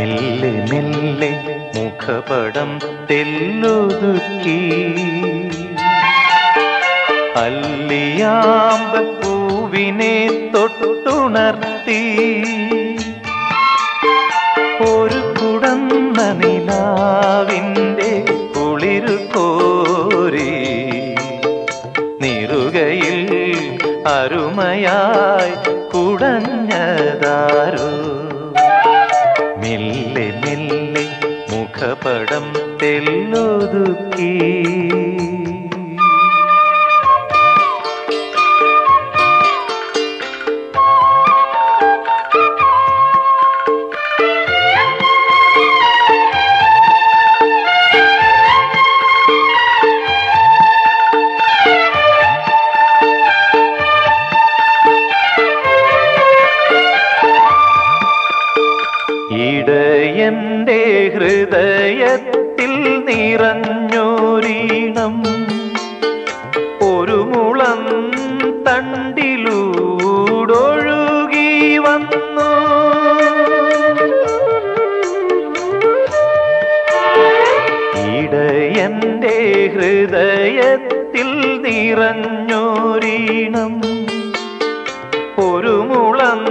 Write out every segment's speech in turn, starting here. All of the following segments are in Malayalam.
മെല്ലെ മെല്ലെ മുഖപടം തെല്ലൊതുക്കി അല്ലിയാമ്പ പൂവിനെ തൊട്ടുണർത്തി ഒരു കുടന്ന നിലാവിൻ്റെ കുളിരു കോരി നിറുകയിൽ അരുമയായി കുടഞ്ഞതാരോ മെല്ലെ മെല്ലെ മുഖപടം തെല്ലൊതുക്കി ഇടയന്റെ ഹൃദയത്തിൽ നിറഞ്ഞൊരീണം ഒരു മുളം തണ്ടിലൂടൊഴുകി വന്നു ഇടയന്റെ ഹൃദയത്തിൽ നിറഞ്ഞൊരീണം ഒരു മുളം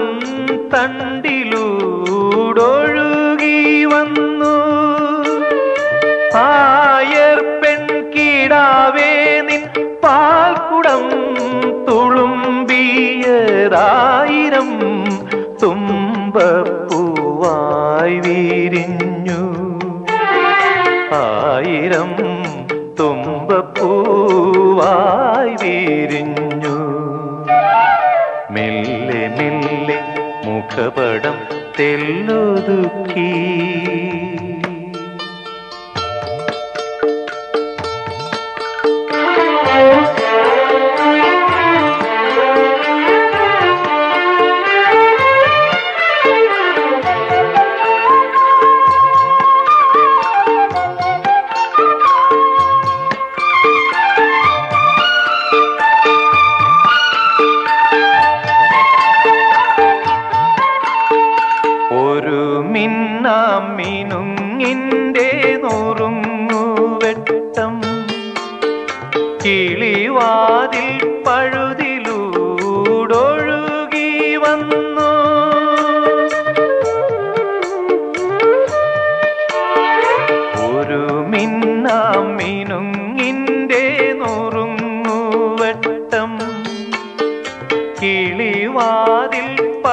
തണ്ടിലൂടൊഴുകി വന്നു ആയർ പെൺകിടാവേ നിൻ പാൽക്കുടം തുളുമ്പിയതായിരം തുമ്പപ്പൂവായി വിരിഞ്ഞു ആയിരം തുമ്പപ്പൂവായി വിരിഞ്ഞു മെല്ലെ മെല്ലെ മുഖപടം തെല്ലൊതുക്കി ഒരു മിന്നാം മിനുങ്ങിൻ്റെ നുറുങ്ങുവെട്ടം കിളിവാതിൽ പഴുതിലൂടൊഴുകി വന്നു ഒരു മിന്നാം മിനുങ്ങിൻ്റെ നുറുങ്ങുവെട്ടം കിളിവാതിൽ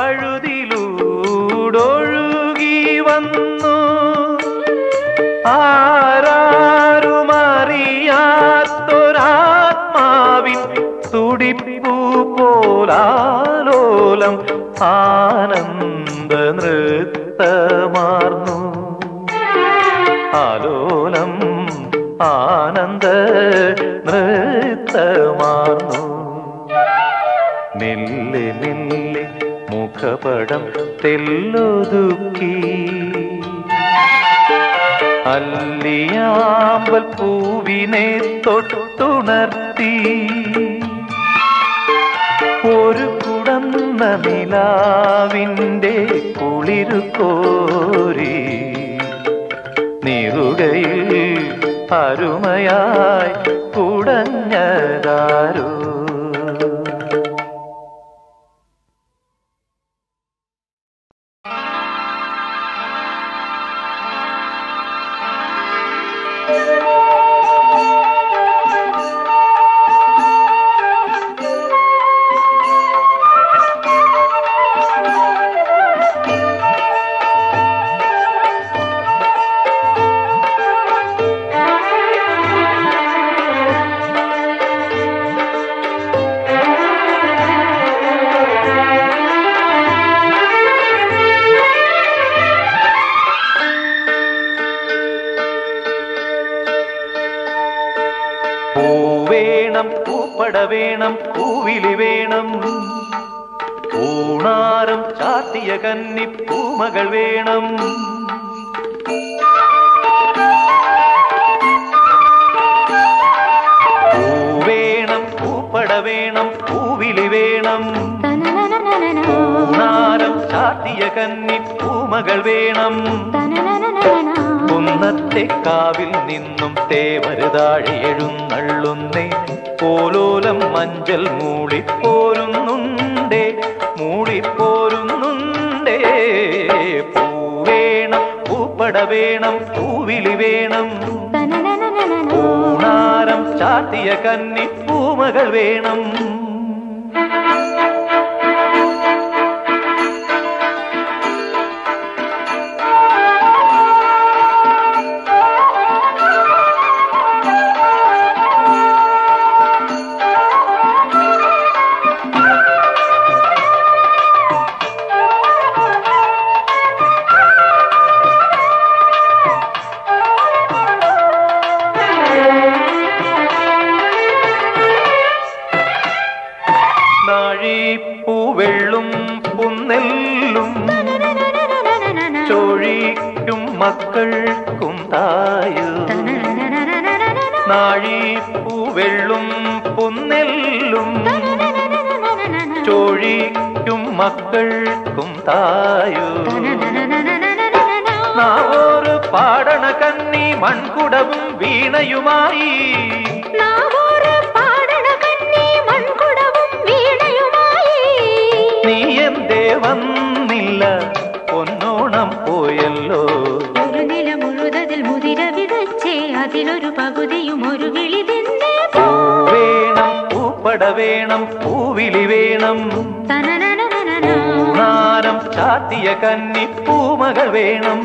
പഴുതിലൂടൊഴുകി വന്നു ആരാരുമറിയാത്തൊരാത്മാവിൻ തുടിപ്പു പോലാലോലം ആനന്ദ നൃത്തമാർന്നു ആലോലം ആനന്ദ നൃത്തമാർന്നു മെല്ലെ മെല്ലെ മുഖപടം തെല്ലൊതുക്കി അല്ലിയാമ്പൽ പൂവിനെ തൊട്ടുണർത്തി ഒരു കുടന്ന നിലാവിൻ്റെ കുളിരു കോരി നിറുകയിൽ അരുമയായി കുടഞ്ഞതാരോ പൂവേണം പൂപ്പട വേണം പൂവിളി വേണം പൂണാരം ചാത്തിയ കന്നി പൂമകൾ വേണം പൂവേണം പൂപ്പട വേണം പൂവിളി വേണം പൂണാരം ചാത്തിയ കന്നി പൂമകൾ പൂമകൾ വേണം കുന്നത്തെ കാവിൽ നിന്നും തേവരുതാഴെ എഴുന്നള്ളുന്നേ പോലോലം മഞ്ചൽ മൂളിപ്പോരുന്നുണ്ടേ മൂളിപ്പോരുന്നുണ്ടേ പൂവേണം പൂപ്പട വേണം പൂവിളി വേണം പൂണാരം ചാട്ടിയ കന്നി പൂമകൾ വേണം നാഴിപ്പൂവെള്ളും പുന്നെല്ലും ചോഴിക്കും മക്കൾക്കും തായു നാഴിപ്പൂവെള്ളും പുന്നെല്ലും ചോഴിക്കും മക്കൾക്കും തായു നാവോറ് പാടണ കന്നി മൺകുടവും വീണയുമായി നീ എന്തേ വന്നില്ല പൊന്നോണം പോയല്ലോ ഒരു നില മുഴുതതിൽ മുതിര വിതച്ചേ അതിലൊരു പകുതിയും ഒരു വിളി തിന്നേ വേണം പൂപ്പട വേണം പൂവിളി വേണം തനനനനനന. പൂണാരം ചാത്തിയ കന്നി പൂമകൾ വേണം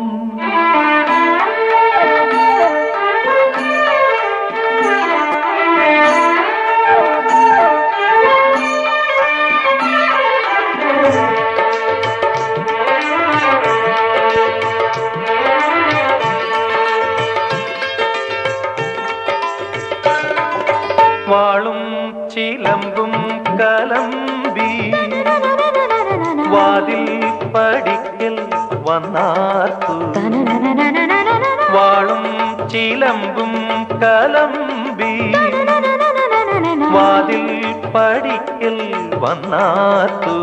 വാളും ചിലമ്പും കലമ്പി വാതിൽ പടിക്കൽ വന്നാർത്തു വാളും ചിലമ്പും കലമ്പി വാതിൽ പടിക്കൽ വന്നാർത്തു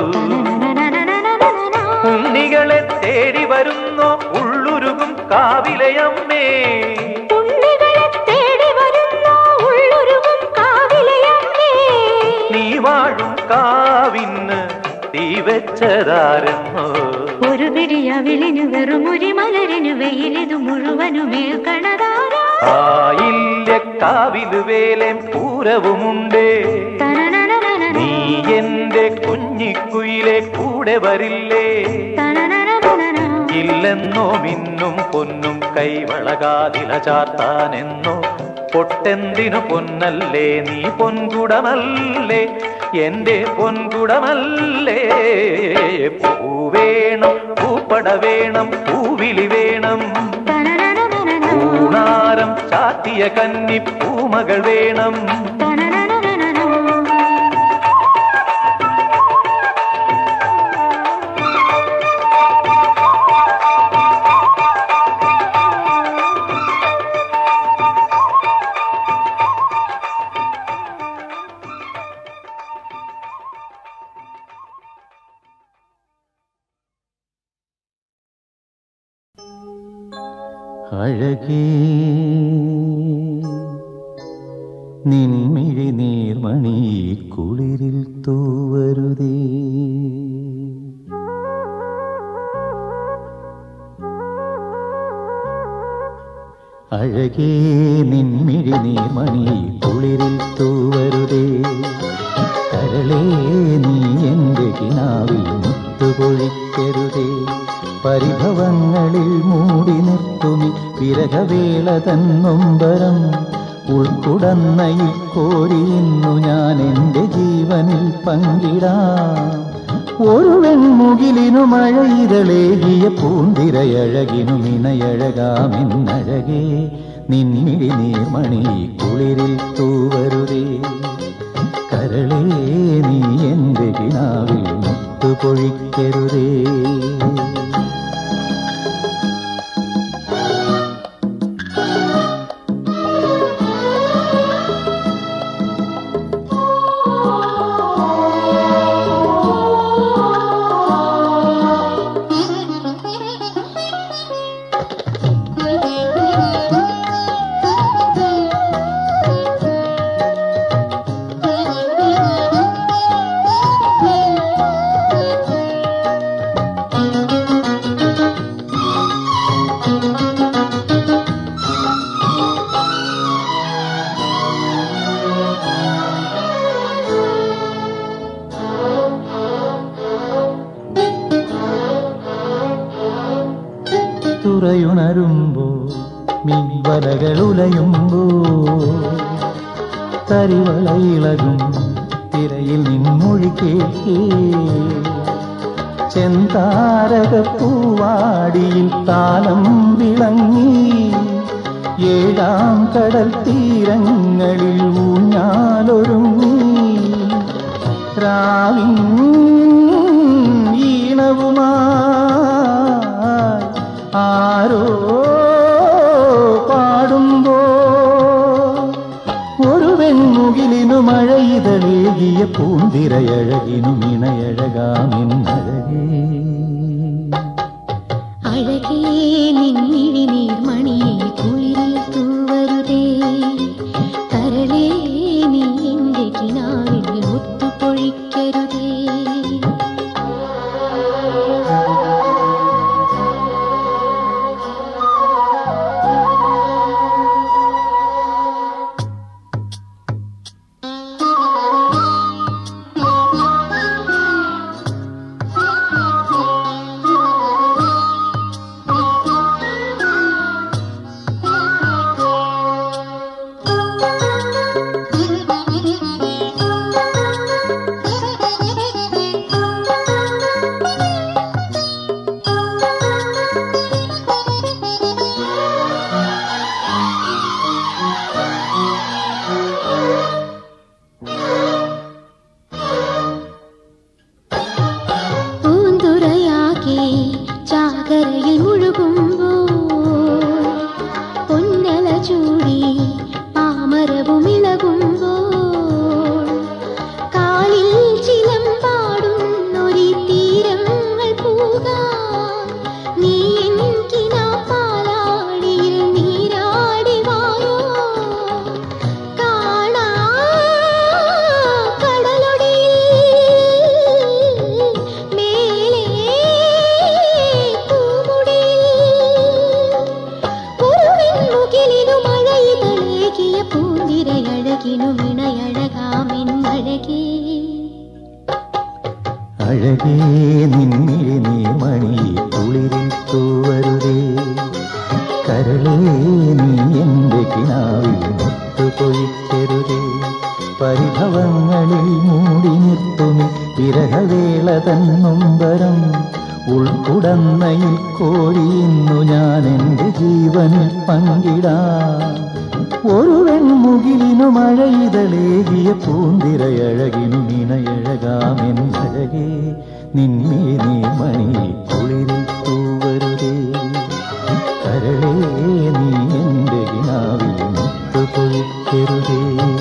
ഉണ്ണികളെ തേടി വരുന്നോ ഉള്ളുരുകും കാവിലയമ്മേ ഉണ്ണികളെ തേടി വരുന്നു ഉള്ളുരുകും കാവിലെയമ്മേ. നീ വാഴും കാവിന് തീ വെച്ചതാരെന്നോ ഒരു പിടിയവിളിന് വെറുമൊരു മലരിന് വെയിലിതു മുഴുവനും ഏൽക്കണതാരാ ആയില്ല കാവില് വേലേം പൂരവുമുണ്ടേ തനനനനനന. നീ എന്റെ കുഞ്ഞിക്കുയിലെ കൂടെ വരില്ലേ തനനനനനന. ഇല്ലെന്നോ മിന്നും പൊന്നും കൈവളകാതില ചാത്താനെന്നോ പൊട്ടെന്തിനു പൊന്നല്ലേ നീ പൊൻകുടമല്ലേ എന്റെ പൊൻകുടമല്ലേ പൂവേണം പൂപ്പട വേണം പൂവിളി വേണം തനനനനനന. പൂണാരം ചാത്തിയ കന്നി പൂമകൾ വേണം തനനനനനന. അഴകേ നിൻമിഴി നീർമണി കുളിരിൽ തൂവരുതേ അഴകേ നിൻമിഴി നീർമണി കുളിരിൽ തൂവരുതേ കരളേ നീ എൻ്റെ കിനാവിൽ മുത്തുപൊഴിക്കരുതേ പരിഭവങ്ങളിൽ മൂടി നിർത്തുമി വിരഹവേള തന്നൊമ്പരം ഉൾക്കുടന്നയിൽ കോരിയുന്നു ഞാൻ എൻ്റെ ജീവനിൽ പങ്കിടാം ഒരു വെൺമുകിലിനു മഴയിരളേകിയ പൂന്തിരയഴകിനു മിണയഴകാമെന്നഴകേ നിൻമിഴി നീർമണി കുളിരിൽ തൂവരുതേ കരളേ നീ എൻ്റെ കിനാവിൽ മുത്തുപൊഴിക്കരുതേ ചിറയുണരുമ്പോ മീൻവലകൾ ഉലയുമ്പോ തരിവളയിളകും തിരയിൽ നിൻമൊഴി കേൾക്കേ ചെന്താരകപ്പൂവാടിയിൽ താളം വിളങ്ങി ഏഴാം കടൽ തീരങ്ങളിൽ ഊഞ്ഞാലൊരുങ്ങി രാവിൻ ഈണവുമായി ആരോ പാടുമ്പോ ഒരു വെൺമുകിലിനു മഴയിതളേകിയ പൂന്തിരയഴകിനു ഇണയഴകാമെന്നഴകേ അഴകേ നിന്നിഴി നീർമണിയെ കുളിരിൽ തൂവരുതേ കരളേ നീ എന്റെ കിനാവിൽ മുത്തുപൊഴിക്കരുതേ പൂന്തുറയാകെ ചാകരയിൽ മുഴുകുമ്പോൾ പൊന്നല ചൂടി പാമരവും ഇളകുമ്പോൾ കാലിൽ ചിലമ്പാടുന്നൊരി തീരങ്ങൾ പൂകാൻ നീ എനിക്കിനാ പാലാടിയിൽ നീരാടി വായോ കാണാ കടലൊടിയിൽ മേലേ പൂമുടിയിൽ ഒരുവിൻ മുകിലിനു മഴയിതളേകിയ പൂന്തിരയഴകിനു ഇണയഴകാമെന്നഴകേ അഴകേ നിന്നിഴി നീർമണി കുളിരിൽ തൂവരുതേ കരളേ നീ എന്റെ കിനാവിൽ മുത്തുപൊഴിക്കരുതേ പരിഭവങ്ങളിൽ മൂടി നിർത്തുമി വിരഹവേള തന്നൊമ്പരം ഉൾക്കുടന്നയിൽ കോരിയുന്നു ഞാൻ എൻ്റെ ജീവനിൽ പങ്കിടാം ഒരു വെൺമുകിലിനു മഴയിതളേകിയ പൂന്തിരയഴകിനു ഇണയഴകാമെന്നഴകേ നിന്നെ നീ മണി കുളിരിൽ തൂവരുതേ കരളേ നീ എൻ്റെ കിനാവിൽ മുത്തുപൊഴിക്കരുതേ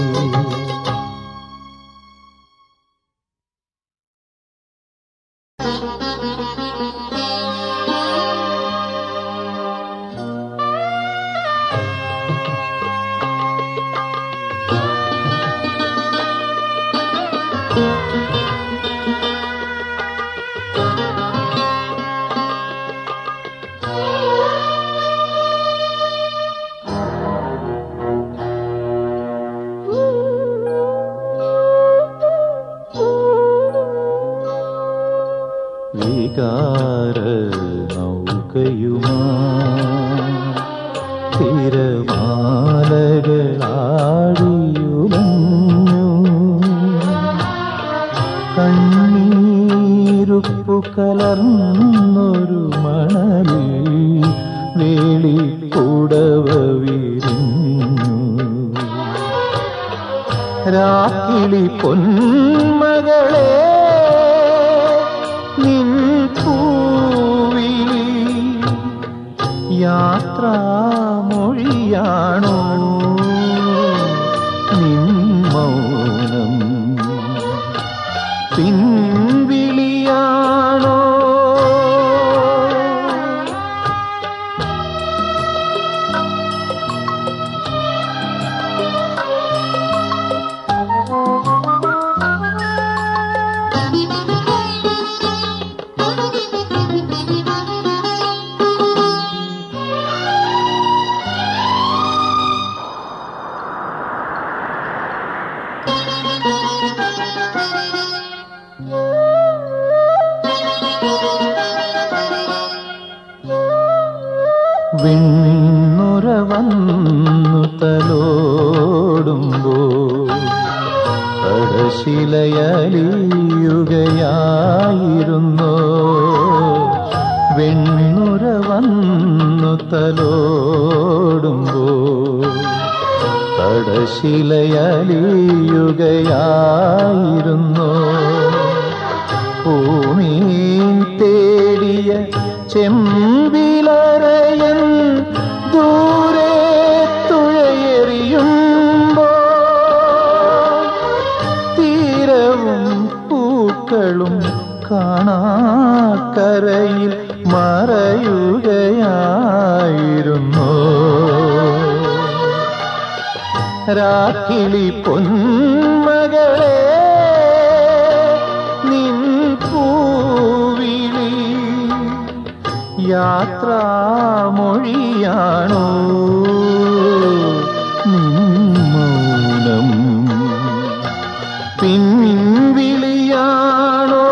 വികാര നൗകയുമാ തിരമാലകളാടിയുലഞ്ഞു കണ്ണീരുപ്പു കലർന്നൊരു മണലിൽ വേളി കൂടവ വിരിഞ്ഞു രാക്കിളി പൊന്മകളെ നിൻ പൂവിളി യാത്രാമൊഴിയാണോ നിൻ മൗനം പിൻവിളിയാണോ വിണ്ണുര വന്നു തലോടുമ്പോ കടശിലയലിയുകയായിരുന്നു വെണ്ണുര വന്നു തലോടുമ്പോ കടശിലയലിയുകയായിരുന്നു ഭൂമീൻ തേടിയ ചെമ്പിലറയൻ ദൂരെ തുഴയെറിയുമ്പോ തീരവും പൂക്കളും കാണാക്കരയിൽ മറയുകയായിരുന്നു രാക്കിളി പൊന്മകളെ നിൻ പൂവിളി യാത്രാമൊഴിയാണോ നിൻ മൗനം പിൻവിളിയാണോ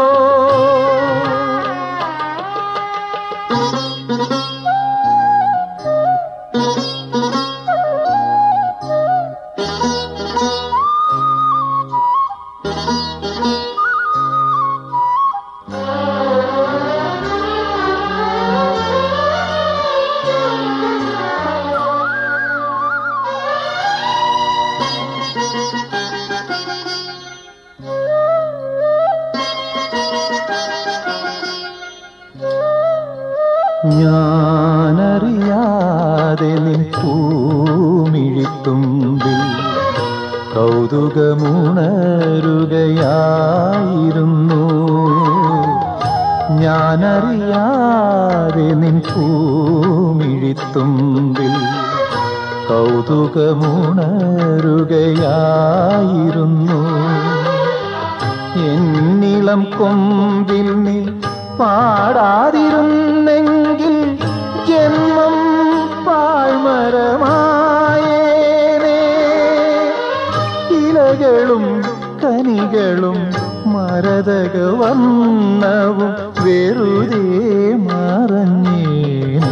ഞാനറിയാതെ നിൻ പൂമിഴിത്തുമ്പിൽ കൗതുകമുണരുകയായിരുന്നു ഞാനറിയാതെ നിൻ പൂമിഴിത്തുമ്പിൽ കൗതുകമുണരുകയായിരുന്നു എന്നിളം കൊമ്പിൽ നീ പാടാതിരുന്നെങ്കിൽ ജന്മം പാഴ്മരമായേനേ ഇലകളും കനികളും മരതക വർണ്ണവും വെറുതെ മറഞ്ഞേനേ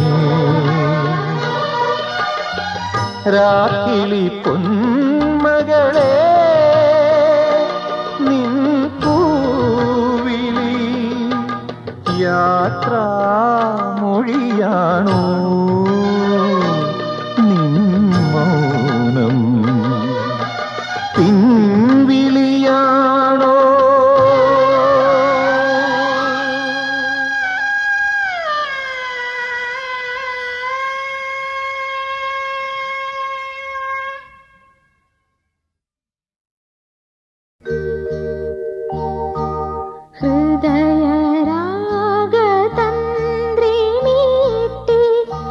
രാക്കിളി പൊന്മകളെ നിൻ പൂവിളി യാത്രാമൊഴിയാണോ നിൻ മൗനം പിൻവിളിയാണോ ഹൃദയരാഗതന്ത്രി മീട്ടി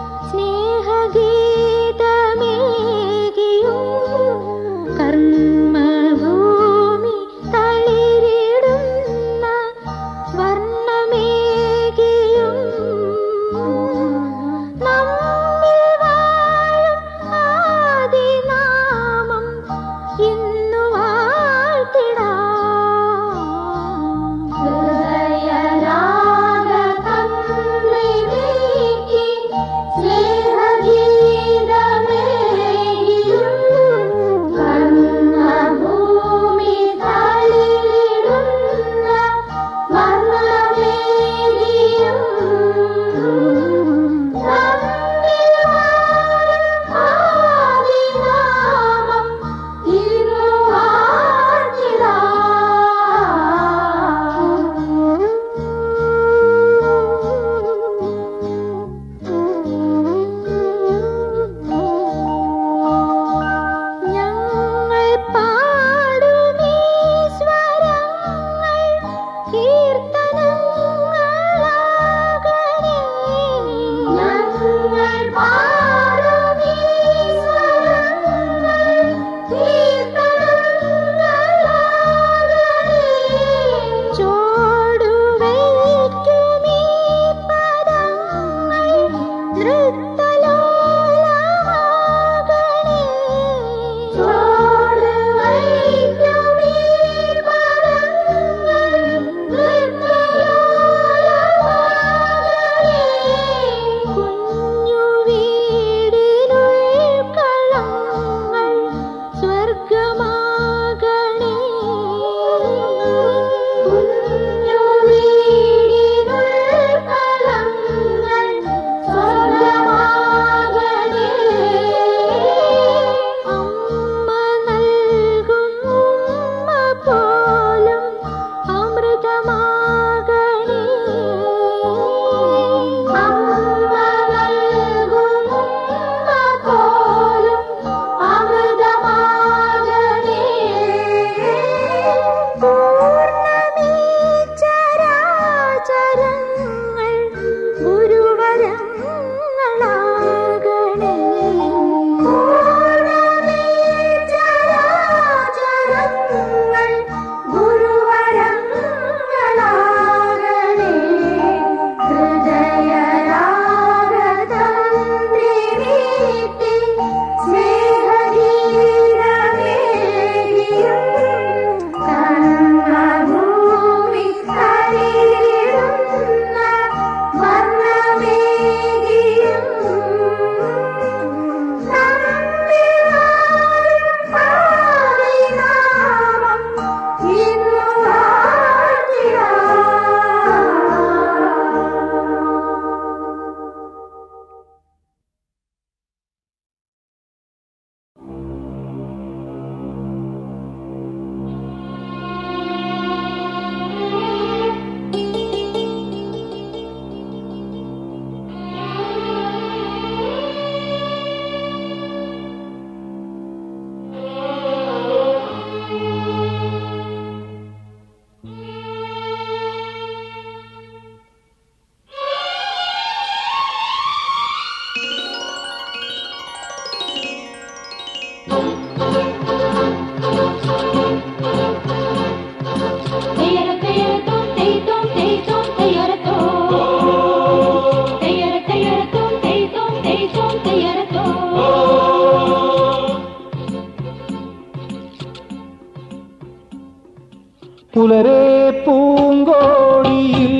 പുലരെ പൂങ്കോടിയിൽ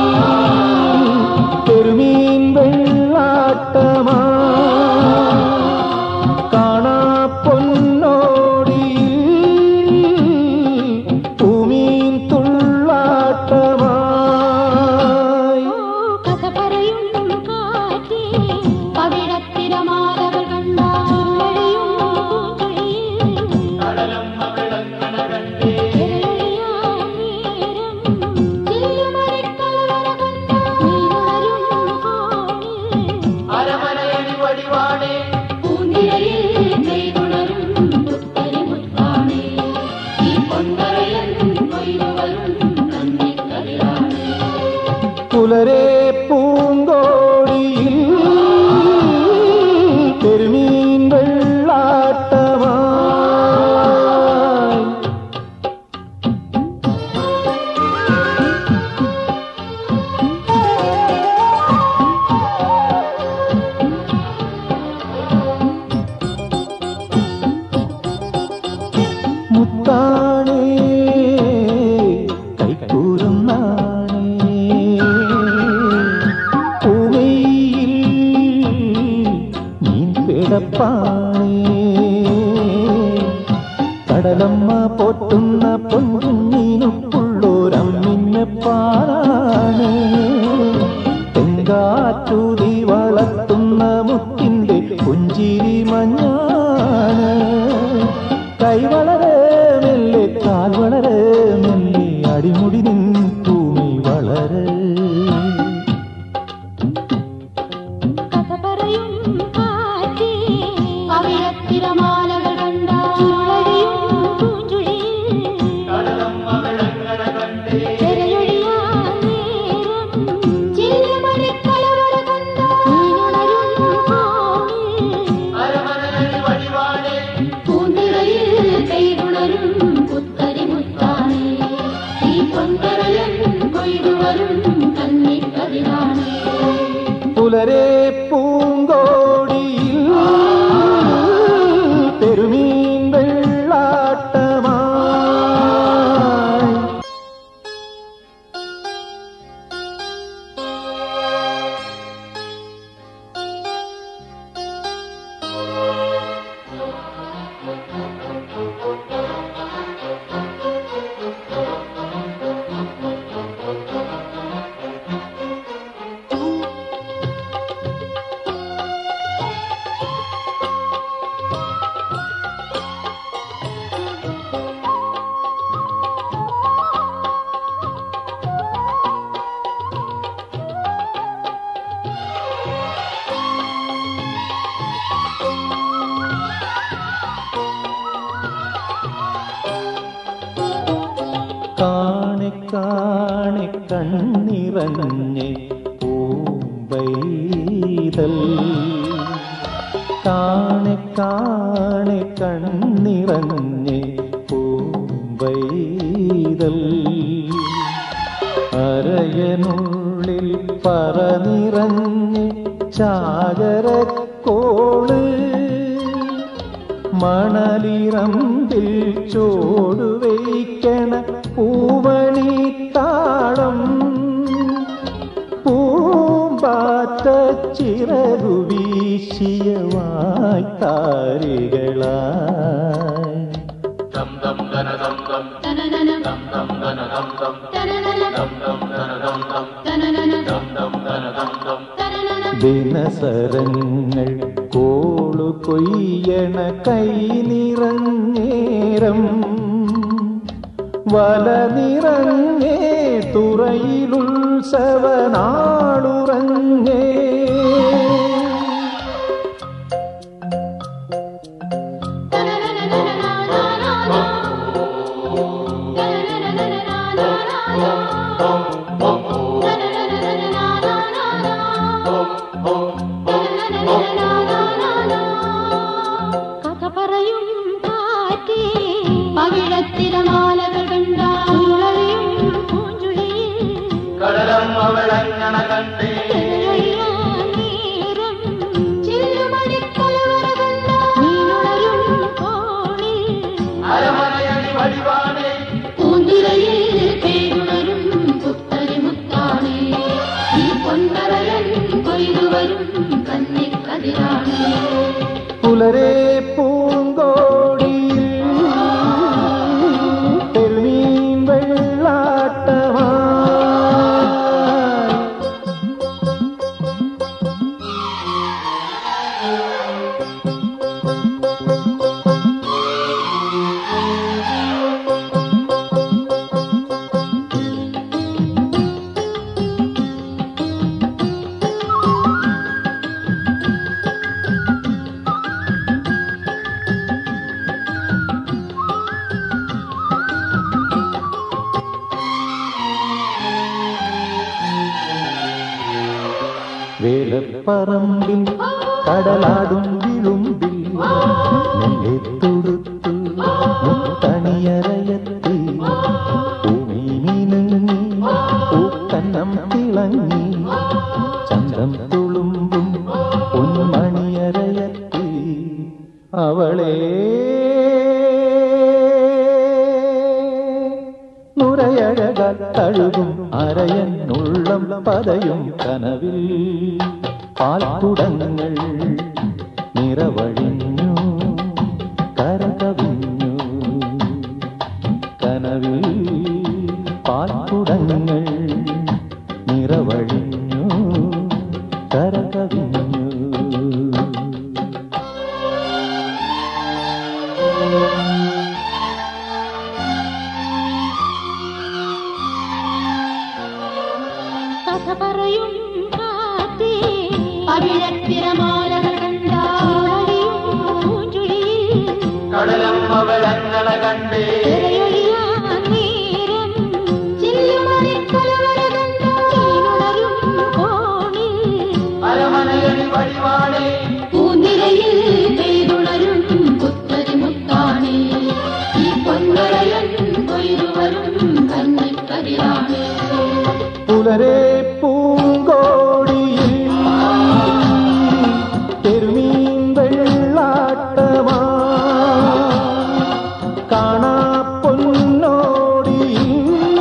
പെരുമീൻ വെള്ളാട്ടമാ കാണാ പൊന്നോടിയിൽ പൂമീൻ തുള്ളാട്ടമായി കഥ പറയും കാറ്റേ പവിഴത്തിരമാലകൾ കണ്ടായും പുലരെ പൂങ്കോടിയിൽ പെരുമീൻ വെള്ളാട്ടമായി മുത്താണേ കൈക്കൂറുന്നാണേ പൂവയിൽ നീൻ പിടപ്പാണേ കടലമ്മ പൊട്ടുന്ന പൊൻകുഞ്ഞിനുള്ളോരമ്മിഞ്ഞ പാലാണ് തെങ്കാറ്റൂതി വളർത്തുന്ന മുത്തിൻ്റെ പുഞ്ചിരി മഞ്ഞാണ് കൈ വളരെ മെല്ലെ കാൽ വളരെ മെല്ലെ അടിമുടി നിൻ ഭൂമി വളരെ കഥ പറയും കാറ്റേ പവിഴത്തിരമാലകൾ കണ്ടായും പൂഞ്ചുഴിയിൽ തിരയൊഴിയാൻ നേരം ചില്ലുമണിക്കലവറ കണ്ടാ നീനുണരും കോണിൽ പൂന്തിരയിൽ പെയ്തുണരും പുത്തരി മുത്താണേ ഈ പൊൻകരയൻ കൊയ്തുവരും കന്നിക്കതിരാണേ പുലരെ പൂങ്കോടിയിൽ പെരുമീൻ വെള്ളാട്ടമായി കാണെ കാണെ കണ്ണിറഞ്ഞ് പൂമ്പൈതൽ കാണെ കാണെ കണ്ണിറഞ്ഞ് പൂമ്പൈതൽ അരയനുള്ളിൽ പറനിറഞ്ഞ് ചാകരക്കോള് മണലിറമ്പിൽ ചോടുവയ്ക്കണ പൂവണി താളം പൂമ്പാറ്റ ചിറകു വീശിയ വായ്ത്താരികളായി ദിനസരങ്ങൾ കോളു കൊയ്യണ കൈ നിറഞ്ഞേരം വല നിറഞ്ഞേ തുറയിലുത്സവനാളുറങ്ങേ കഥ പറയും കാറ്റേ പവിഴത്തിരമാലകൾ കണ്ടായും പൂഞ്ചുഴിയിൽ തിരയൊഴിയാൻ നേരം ചില്ലുമണിക്കലവറ കണ്ടാ നീനുണരും കോണിൽ പൂന്തിരയിൽ പുലരെ പൂങ്കോടിയിൽ തെളിമീൻ വെള്ളാട്ടമായി വേലപ്പറമ്പിൽ കടലാടും വിളുമ്പിൽ നെല്ലെ തൊടുത്തു മുത്തണിയറയത്തി ഭൂമി മിനുങ്ങി പൂക്കന്നം തിളങ്ങി ചന്തം തുളുമ്പും പൊന്മണിയറയത്തി അവളെ നുരയഴകാൽ തഴുകും അരയനുള്ളം പതയും കനവിൽ പാൽക്കുടങ്ങൾ നിറവഴിഞ്ഞു കരകവിഞ്ഞു കനവിൽ പാൽക്കുടങ്ങൾ നിറവഴിഞ്ഞു കരകവിഞ്ഞു കഥ പറയും കാറ്റേ അവിഴത്തിരമാലകൾ കണ്ടാടിയും പൂഞ്ചുഴിയിൽ കടലമ്മ വിളങ്ങളെ കണ്ടേ തിരയൊഴിയാൻ നേരം ചില്ലുമറിക്കലവര കണ്ടോ ഈനുണരും കോണിൽ അരമനയടി വഴിവാണേ പൂനിരയിൽ പെയ്തുണരും പുത്തരി മുത്താണേ ഈ പൊന്നരയൻ കൊയ്തുവരും കന്നിക്കരിയാണ് പുലരെ പൂങ്കോടിയിൽ തെരുമീൻ വെള്ളാട്ടമാ കാണാ പൊന്നോടിയിൽ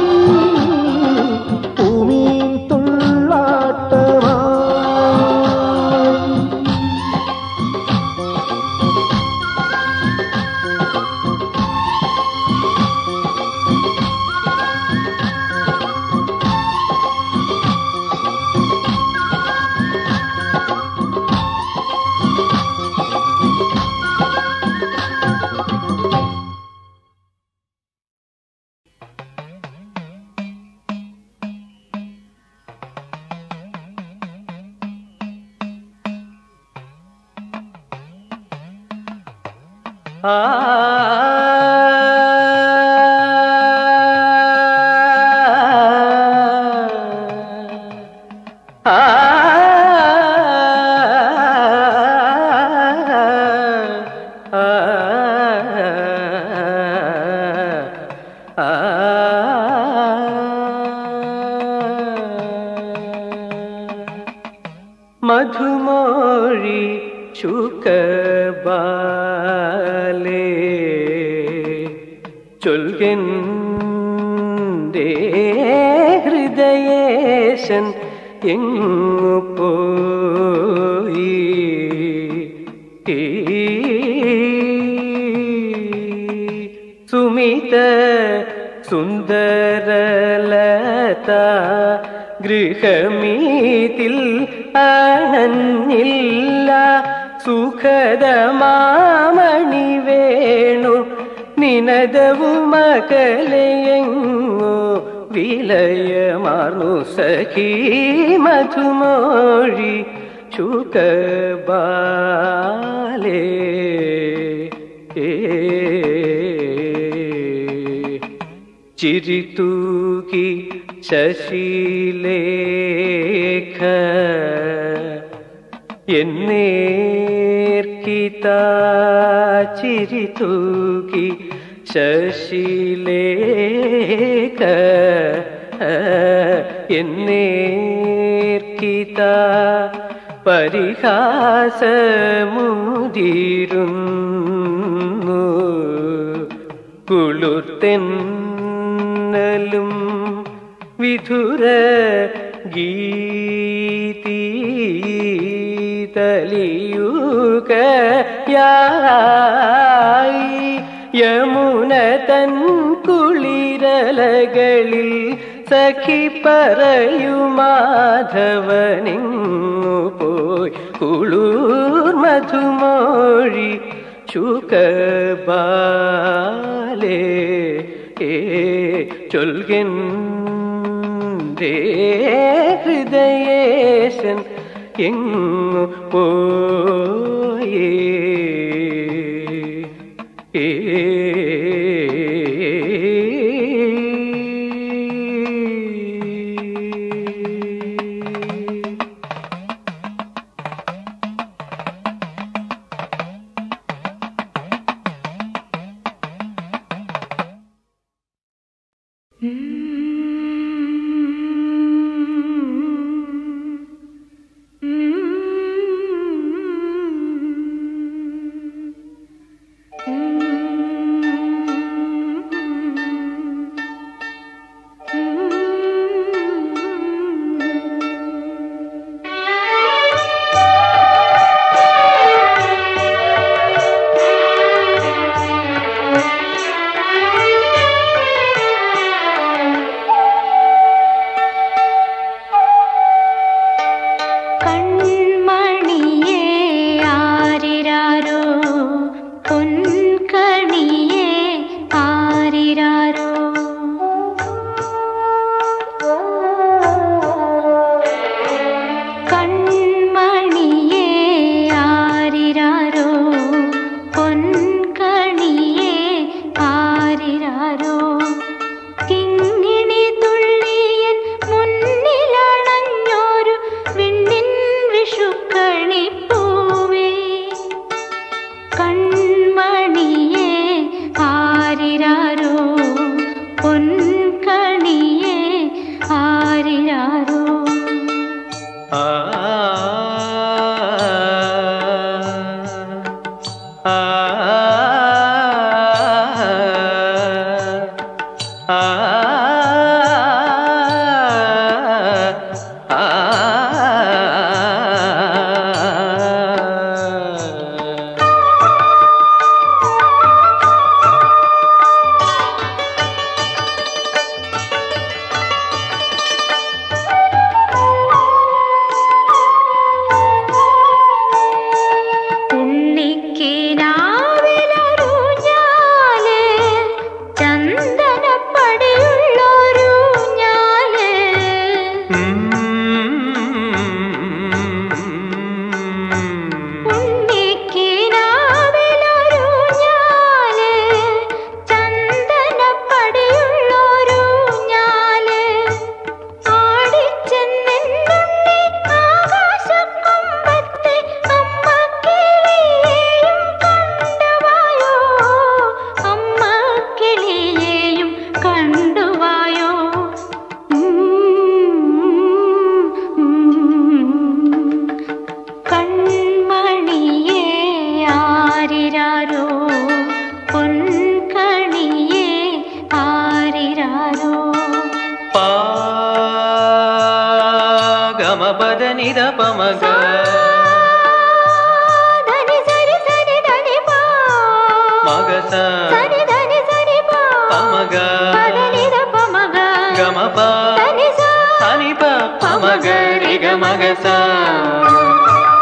പൂമീൻ തുള്ളാട്ടമാ മധുമോഴി ശുക്കബാലേ ചൊൽകെന്തേ ഹൃദയേശൻ എങ്ങു പോയി സുമിത സുന്ദരലത ഗൃഹമീതിൽ അണഞ്ഞില്ല സുഖദമാമണി വേണു നിനദവു മകലയെങ്ങോ വിലയമാർന്നു സഖീ മധുമോഴി ചുകബാലേ ചിരിതൂകി ശശിലേഖ എന്നേർക്കിത ചിരിതൂകി ശശിലേഖ എന്നേർക്കിത പരിഹാസമുതിരുന്നു കുളിർത്തെന്നലും വിധുര ഗീതീത കലിയുകയായി യമുന തൻ കുളിരലകളിൽ സഖി പറയുമാധവനിങ്ങു പോയി കുളൂർ മധുമോഴി ചുകബാലേ ഏ ചൊൽകിன்றേ ഹൃദയേശൻ എങ്ങു പോയേ ഏ കൺമണിയേ ആരിരാരോ പൊൻകണിയേ ആരിരാരോ കൺമണിയേ ആരിരാരോ പൊൻകണിയേ ആരിരാരോ കിങ്ങിണി തുള്ളിയൻ മുന്നിലണഞ്ഞോരു വിണ്ണിൻ വിഷുക്കണി പൂവേ കൺമണിയേ ആരിരാരോ പൊൻകണിയേ ആരിരാരോ ആ ആ ആ ഉണ്ണിക്കിനാവിലൊരു ചന്ദനപ്പടിയുള്ളൊരു ഞാല് ഉണ്ണിക്കിനാവിലൊരു ഞാല് ചന്ദനപ്പടിയുള്ളൊരു ഞാല് ആടിച്ചെന്നെന്നുണ്ണി ആകാശക്കൊമ്പത്തെ അമ്മക്കിളിയെയും കണ്ടുവായോ അമ്മക്കിളിയെയും കണ്ടുവായോ കൺമണിയേ ആരിരാരോ പൊൻകണിയേ ആരിരാരോ ഗമപദനിത പമഗ ധനി സരി സരി ധനി പാ മഗസ സരി ധനി സരി പാ പമഗ പദനിധ പമഗ ഗമപ ധനി സാ സനിപ പമഗ രിഗ മഗസ